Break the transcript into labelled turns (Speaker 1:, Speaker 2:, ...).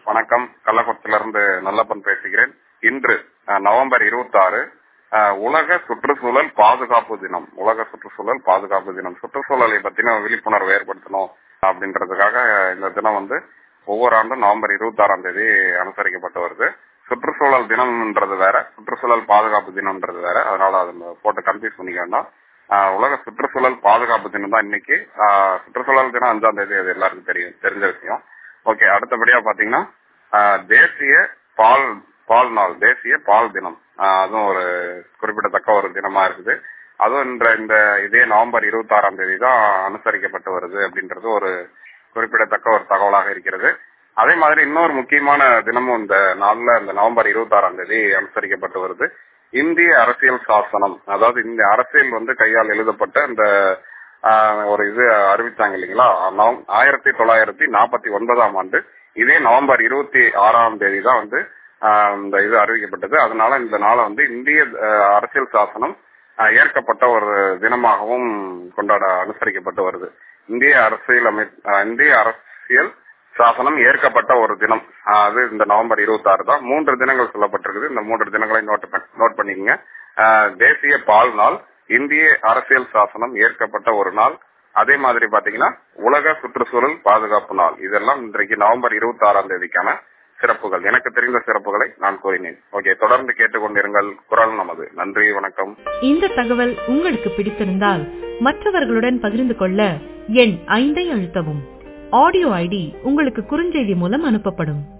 Speaker 1: வணக்கம் கள்ளக்குறிச்சியிலிருந்து நல்லப்பன் பேசுகிறேன் இன்று அஹ், நவம்பர் இருபத்தி ஆறு உலக சுற்றுச்சூழல் பாதுகாப்பு தினம் உலக சுற்றுச்சூழல் பாதுகாப்பு தினம் சுற்றுச்சூழலை பத்தின விழிப்புணர்வு ஏற்படுத்தணும் அப்படின்றதுக்காக இந்த தினம் வந்து ஒவ்வொரு ஆண்டும் நவம்பர் இருபத்தி ஆறாம் தேதி அனுசரிக்கப்பட்டு வருது சுற்றுச்சூழல் தினம்ன்றது வேற சுற்றுச்சூழல் பாதுகாப்பு தினம்ன்றது வேற அதனால அதை போட்டு கன்ஃபியூஸ் பண்ணிக்க வேண்டாம் ஆஹ் உலக சுற்றுச்சூழல் பாதுகாப்பு தினம் தான் இன்னைக்கு ஆஹ் சுற்றுச்சூழல் தினம் அஞ்சாம் தேதி அது எல்லாருக்கும் தெரியும் தெரிஞ்ச விஷயம் ஓகே அடுத்தபடியா பாத்தீங்கன்னா ஆஹ் தேசிய பால் பால் நாள் தேசிய பால் தினம் ஆஹ் அதுவும் ஒரு குறிப்பிடத்தக்க ஒரு தினமா இருக்குது அதுவும் இந்த இந்த இதே நவம்பர் இருபத்தி ஆறாம் தேதி தான் அனுசரிக்கப்பட்டு வருது அப்படின்றது ஒரு குறிப்பிடத்தக்க ஒரு தகவலாக இருக்கிறது அதே மாதிரி இன்னொரு முக்கியமான தினமும் இந்த நாள்ல இந்த நவம்பர் இருபத்தி ஆறாம் தேதி அனுசரிக்கப்பட்டு வருது இந்திய அரசியல் சாசனம் அதாவது இந்த அரசியல் வந்து கையால் எழுதப்பட்ட இந்த ஆஹ், ஒரு இது அறிவிச்சாங்க இல்லைங்களா நவம்- ஆயிரத்தி தொள்ளாயிரத்தி நாற்பத்தி ஒன்பதாம் ஆண்டு இதே நவம்பர் இருபத்தி ஆறாம் தேதி தான் வந்து ஆஹ், இந்த இது அறிவிக்கப்பட்டது அதனால இந்த நாளை வந்து இந்திய ஆஹ், அரசியல் சாசனம் ஆஹ், ஏற்கப்பட்ட ஒரு தினமாகவும் கொண்டாட அனுசரிக்கப்பட்டு வருது இந்திய அரசியல் அமை ஆஹ், இந்திய அரசியல் சாசனம் ஏற்கப்பட்ட ஒரு தினம் ஆஹ், அது இந்த நவம்பர் இருபத்தி ஆறு தான் மூன்று தினங்கள் சொல்லப்பட்டிருக்குது இந்த மூன்று தினங்களை நோட் பண்ண- நோட் பண்ணிக்கங்க ஆஹ், தேசிய பால் நாள் இந்திய அரசியல் சாசனம் ஏற்கப்பட்ட ஒரு நாள் அதே மாதிரி பாத்தீங்கன்னா உலக சுற்றுச்சூழல் பாதுகாப்பு நாள் இதெல்லாம் இன்றைக்கு நவம்பர் இருபத்தி ஆறாம் தேதிக்கான சிறப்புகள் எனக்கு தெரிந்த சிறப்புகளை நான் கூறினேன் ஓகே தொடர்ந்து கேட்டுக்கொண்டிருங்கள் குரல் நமது நன்றி வணக்கம்
Speaker 2: இந்த தகவல் உங்களுக்கு பிடித்திருந்தால் மற்றவர்களுடன் பகிர்ந்து கொள்ள எண் ஐந்தை அழுத்தவும் ஆடியோ ஐடி உங்களுக்கு குறுஞ்செய்தி மூலம் அனுப்பப்படும்